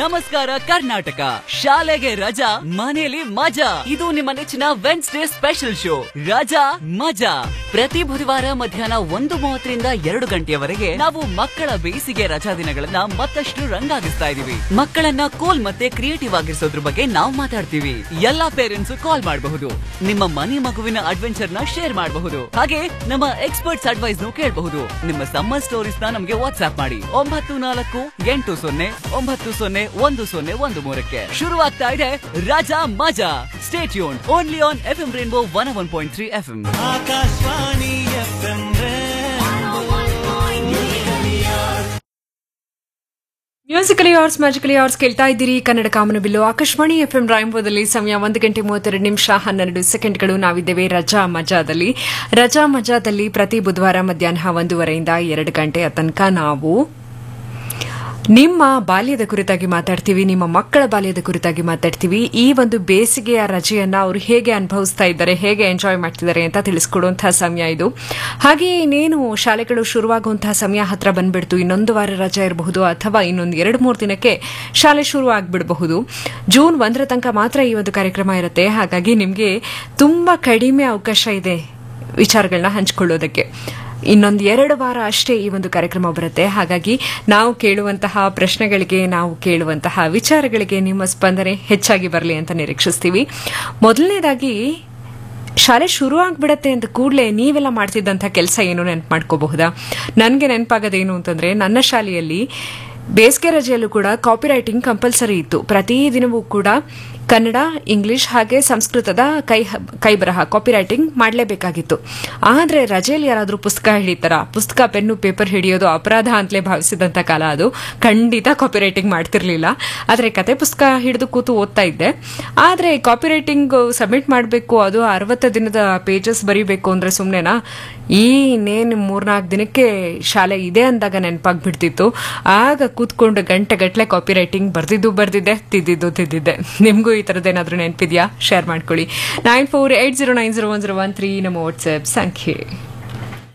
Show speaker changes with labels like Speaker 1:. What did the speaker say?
Speaker 1: ನಮಸ್ಕಾರ ಕರ್ನಾಟಕ ಶಾಲೆಗೆ ರಜಾ ಮನೆಯಲ್ಲಿ ಮಜಾ ಇದು ನಿಮ್ಮ ನೆಚ್ಚಿನ ವೆನ್ಸ್ಡೇ ಸ್ಪೆಷಲ್ ಶೋ ರಜಾ ಮಜಾ ಪ್ರತಿ ಬುಧವಾರ ಮಧ್ಯಾಹ್ನ ಒಂದು ಮೂವತ್ತರಿಂದ ಎರಡು ಗಂಟೆಯವರೆಗೆ ನಾವು ಮಕ್ಕಳ ಬೇಸಿಗೆ ರಜಾ ದಿನಗಳನ್ನ ಮತ್ತಷ್ಟು ರಂಗಾಗಿಸ್ತಾ ಇದೀವಿ ಮಕ್ಕಳನ್ನ ಕೂಲ್ ಮತ್ತೆ ಕ್ರಿಯೇಟಿವ್ ಆಗಿರಿಸೋದ್ರ ಬಗ್ಗೆ ನಾವು ಮಾತಾಡ್ತೀವಿ ಎಲ್ಲಾ ಪೇರೆಂಟ್ಸ್ ಕಾಲ್ ಮಾಡಬಹುದು ನಿಮ್ಮ ಮನೆ ಮಗುವಿನ ಅಡ್ವೆಂಚರ್ ನ ಶೇರ್ ಮಾಡಬಹುದು ಹಾಗೆ ನಮ್ಮ ಎಕ್ಸ್ಪರ್ಟ್ಸ್ ಅಡ್ವೈಸ್ ನು ಕೇಳಬಹುದು ನಿಮ್ಮ ಸಮ್ಮರ್ ಸ್ಟೋರೀಸ್ ನ ನಮಗೆ ವಾಟ್ಸ್ಆಪ್ ಮಾಡಿ ಒಂಬತ್ತು ನಾಲ್ಕು ಎಂಟು ಸೊನ್ನೆ ಒಂಬತ್ತು ಸೊನ್ನೆ ಒಂದು ಸೊನ್ನೆ ಒಂದು ಮೂರಕ್ಕೆ ಶುರುವಾಗ್ತಾ ಇದೆ ರಾಜಾ ಮಜಾ ಸ್ಟೇಟ್ ಯೂನ್ only on F M rainbow one one point three F M
Speaker 2: Akashvani FM
Speaker 3: musically yours magically yours ಕೇಳ್ತಾ ಇದ್ದೀರಿ ಕನ್ನಡ ಕಾಮನಬಿಲ್ಲು ಆಕಾಶವಾಣಿ ಎಫ್ ಎಂ ರಾಯಂಪುರದಲ್ಲಿ ಸಮಯ ಒಂದು ಗಂಟೆ ಮೂವತ್ತೆರಡು ನಿಮಿಷ ಹನ್ನೆರಡು ಸೆಕೆಂಡ್ಗಳು ನಾವಿದ್ದೇವೆ ರಜಾ ಮಜಾದಲ್ಲಿ ರಜಾ ಮಜಾದಲ್ಲಿ ಪ್ರತಿ ಬುಧವಾರ ಮಧ್ಯಾಹ್ನ ಒಂದೂವರೆಯಿಂದ ಎರಡು ಗಂಟೆಯ ತನಕ ನಾವು ನಿಮ್ಮ ಬಾಲ್ಯದ ಕುರಿತಾಗಿ ಮಾತಾಡ್ತೀವಿ ನಿಮ್ಮ ಮಕ್ಕಳ ಬಾಲ್ಯದ ಕುರಿತಾಗಿ ಮಾತಾಡ್ತೀವಿ ಈ ಒಂದು ಬೇಸಿಗೆಯ ರಜೆಯನ್ನ ಅವರು ಹೇಗೆ ಅನುಭವಿಸ್ತಾ ಇದ್ದಾರೆ ಹೇಗೆ ಎಂಜಾಯ್ ಮಾಡ್ತಿದ್ದಾರೆ ಅಂತ ತಿಳಿಸ್ಕೊಡುವಂತಹ ಸಮಯ ಇದು ಹಾಗೆ ಇನ್ನೇನು ಶಾಲೆಗಳು ಶುರುವಾಗುವಂತಹ ಸಮಯ ಹತ್ರ ಬಂದ್ಬಿಡ್ತು ಇನ್ನೊಂದು ವಾರ ರಜೆ ಇರಬಹುದು ಅಥವಾ ಇನ್ನೊಂದು ಎರಡು ಮೂರು ದಿನಕ್ಕೆ ಶಾಲೆ ಶುರು ಆಗ್ಬಿಡಬಹುದು ಜೂನ್ ಒಂದರ ತನಕ ಮಾತ್ರ ಈ ಒಂದು ಕಾರ್ಯಕ್ರಮ ಇರುತ್ತೆ ಹಾಗಾಗಿ ನಿಮಗೆ ತುಂಬಾ ಕಡಿಮೆ ಅವಕಾಶ ಇದೆ ವಿಚಾರಗಳನ್ನ ಹಂಚಿಕೊಳ್ಳೋದಕ್ಕೆ ಇನ್ನೊಂದು ಎರಡು ವಾರ ಅಷ್ಟೇ ಈ ಒಂದು ಕಾರ್ಯಕ್ರಮ ಬರುತ್ತೆ ಹಾಗಾಗಿ ನಾವು ಕೇಳುವಂತಹ ಪ್ರಶ್ನೆಗಳಿಗೆ ನಾವು ಕೇಳುವಂತಹ ವಿಚಾರಗಳಿಗೆ ನಿಮ್ಮ ಸ್ಪಂದನೆ ಹೆಚ್ಚಾಗಿ ಬರಲಿ ಅಂತ ನಿರೀಕ್ಷಿಸ್ತೀವಿ ಮೊದಲನೇದಾಗಿ ಶಾಲೆ ಶುರು ಆಗ್ಬಿಡತ್ತೆ ಅಂತ ಕೂಡಲೇ ನೀವೆಲ್ಲ ಮಾಡ್ತಿದ್ದಂಥ ಕೆಲಸ ಏನು ನೆನಪು ಮಾಡ್ಕೋಬಹುದಾ ನನಗೆ ನೆನಪಾಗೋದೇನು ಅಂತಂದ್ರೆ ನನ್ನ ಶಾಲೆಯಲ್ಲಿ ಬೇಸಿಗೆ ರಜೆಯಲ್ಲೂ ಕೂಡ ಕಾಪಿ ರೈಟಿಂಗ್ ಕಂಪಲ್ಸರಿ ಇತ್ತು ಪ್ರತಿದಿನವೂ ಕೂಡ ಕನ್ನಡ ಇಂಗ್ಲಿಷ್ ಹಾಗೆ ಸಂಸ್ಕೃತದ ಕೈ ಕೈ ಬರಹ ಕಾಪಿ ರೈಟಿಂಗ್ ಮಾಡಲೇಬೇಕಾಗಿತ್ತು ಆದರೆ ರಜೆಯಲ್ಲಿ ಯಾರಾದರೂ ಪುಸ್ತಕ ಹಿಡಿತಾರ ಪುಸ್ತಕ ಪೆನ್ನು ಪೇಪರ್ ಹಿಡಿಯೋದು ಅಪರಾಧ ಅಂತಲೇ ಭಾವಿಸಿದಂಥ ಕಾಲ ಅದು ಖಂಡಿತ ಕಾಪಿ ರೈಟಿಂಗ್ ಮಾಡ್ತಿರ್ಲಿಲ್ಲ ಆದರೆ ಕತೆ ಪುಸ್ತಕ ಹಿಡಿದು ಕೂತು ಓದ್ತಾ ಇದ್ದೆ ಆದರೆ ಕಾಪಿ ರೈಟಿಂಗ್ ಸಬ್ಮಿಟ್ ಮಾಡಬೇಕು ಅದು ಅರವತ್ತು ದಿನದ ಪೇಜಸ್ ಬರೀಬೇಕು ಅಂದರೆ ಸುಮ್ಮನೆನಾ ಈ ಇನ್ನೇನು ಮೂರ್ನಾಲ್ಕು ದಿನಕ್ಕೆ ಶಾಲೆ ಇದೆ ಅಂದಾಗ ನೆನಪಾಗ್ಬಿಡ್ತಿತ್ತು ಆಗ ಕೂತ್ಕೊಂಡು ಗಂಟೆ ಗಟ್ಟಲೆ ಕಾಪಿ ರೈಟಿಂಗ್ ಬರ್ದಿದ್ದು ಬರ್ದಿದ್ದೆ ತಿದ್ದಿದ್ದು ತಿದ್ದಿದ್ದೆ ನಿಮಗೂ ಈ ಥರದ್ದೇನಾದ್ರೂ ನೆನಪಿದ್ಯಾ ಶೇರ್ ಮಾಡ್ಕೊಳ್ಳಿ nine four eight zero nine zero one zero one three ನಮ್ಮ ವಾಟ್ಸ್ಆ್ಯಪ್ ಸಂಖ್ಯೆ